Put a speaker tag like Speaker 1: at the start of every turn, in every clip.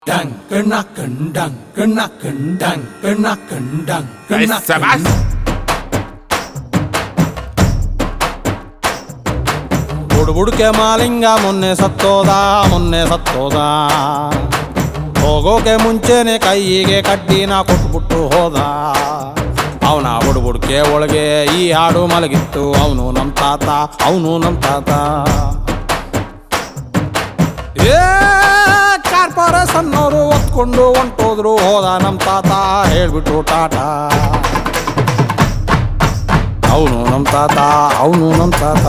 Speaker 1: Dankenacken, dankenacken, dankenacken,
Speaker 2: Hey,
Speaker 1: dankenacken.
Speaker 2: Sabas!
Speaker 3: ಬುಡ್ಬುಡ್ಕೆ Malinga ಮೊನ್ನೆ ಸತ್ತೋದ ಮೊನ್ನೆ ಸತ್ತೋದ ಹೋಗೋಕೆ ಮುಂಚೆನೆ ಕೈಗೆ ಕಡ್ಡಿನ ಕೊಟ್ಬಿಟ್ಟು ಹೋದ ಅವನ ಬುಡ್ಬುಡ್ಕೆ ಒಳಗೆ ಈ ಹಾಡು ಮಲಗಿತ್ತು ಅವನು ನಮ್ ತಾತ ಅವನು ನಮ್ ತಾತ ಏ ಕಾರ್ಪೊರೇಷನ್ ಅವರು ಒತ್ಕೊಂಡು ಹೊಂಟೋದ್ರು ಹೋದ ನಮ್ ತಾತ ಹೇಳ್ಬಿಟ್ಟು ಟಾಟಾ ಅವನು ನಮ್ ತಾತ ಅವನು ನಮ್ ತಾತ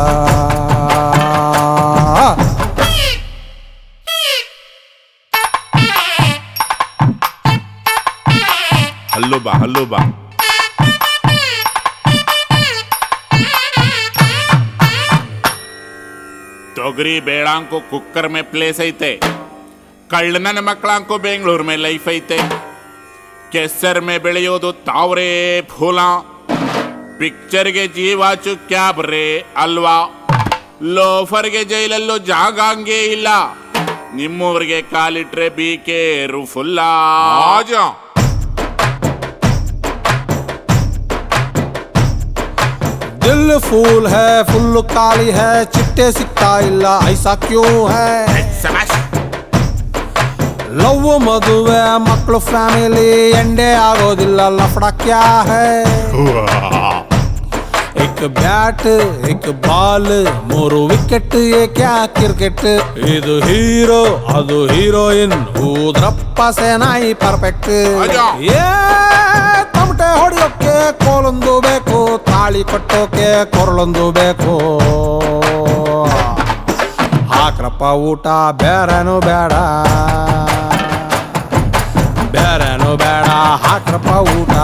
Speaker 2: हल्लो बा हल्लो बा ತೊಗರಿ ಬೇಳಾಂಕು ಕುಕ್ಕರ್ ಮೇ ಪ್ಲೇಸ್ ಐತೆ ಕಳ್ಳನ ಮಕ್ಕಳಾಂಕು ಬೆಂಗಳೂರು ಮೇ ಲೈಫ್ ಐತೆ ಕೆಸರ್ ಮೇ ಬೆಳೆಯೋದು ತಾವ್ರೇ ಫೂಲ ಪಿಕ್ಚರ್ಗೆ ಜೀವಾಚು ಕ್ಯಾಬ್ ರೇ ಅಲ್ವಾ ಲೋಫರ್ಗೆ ಜೈಲಲ್ಲೂ ಜಾಗಂಗೆ ಇಲ್ಲ ನಿಮ್ಮೂರಿಗೆ ಕಾಲಿಟ್ರೆ ಬೀಕೇರು ಫುಲ್ಲ ಆಜಾ
Speaker 3: दिल फूल है फुल काली है चिट्टे सिक्का ಇಲ್ಲ ಐಸಾ ಕ್ಯೂ है
Speaker 2: ಸಮಾಶ್
Speaker 3: ಲವ್ ಮದುವೆ ಮಕ್ಕಳು ಫ್ಯಾಮಿಲಿ ಎಂಡೆ ಆಗೋದಿಲ್ಲ ಲಫಡ ಕ್ಯಾ है एक ಬ್ಯಾಟ್ एक ಬಾಲ್ ಮೂರು ವಿಕೆಟ್ ಕ್ಯಾ ಕ್ರಿಕೆಟ್ ಇದು ಹೀರೋ ಅದು ಹೀರೋಯಿನ್ ಊದ್ರಪ್ಪ ಸೇನಾಯಿ ಪರ್ಫೆಕ್ಟ್
Speaker 2: ಅಯ್ಯೋ.
Speaker 3: ಏ ತಮಟೆ ಹೊಡೆಯೋಕೆ ಕೋಲೊಂದು ಬೇಕು ತಾಳಿ ಕಟ್ಟೋಕೆ ಕೊರಳೊಂದು ಬೇಕು ಹಾಕ್ರಪ್ಪ ಊಟ ಬೇರೆನು ಬೇಡ ಬೇರೆನು ಬೇಡ ಹಾಕ್ರಪ್ಪ ಊಟ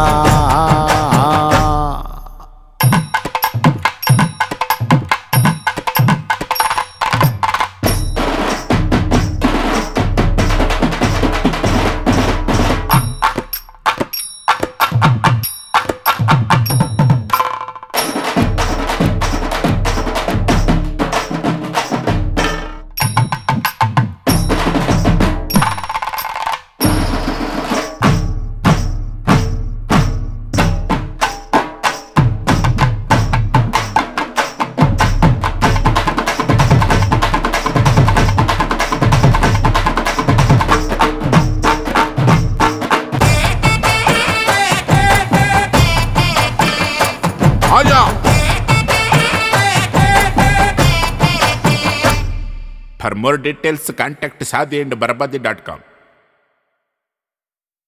Speaker 2: आजा For more details, contact Sadi and Barbadi.com.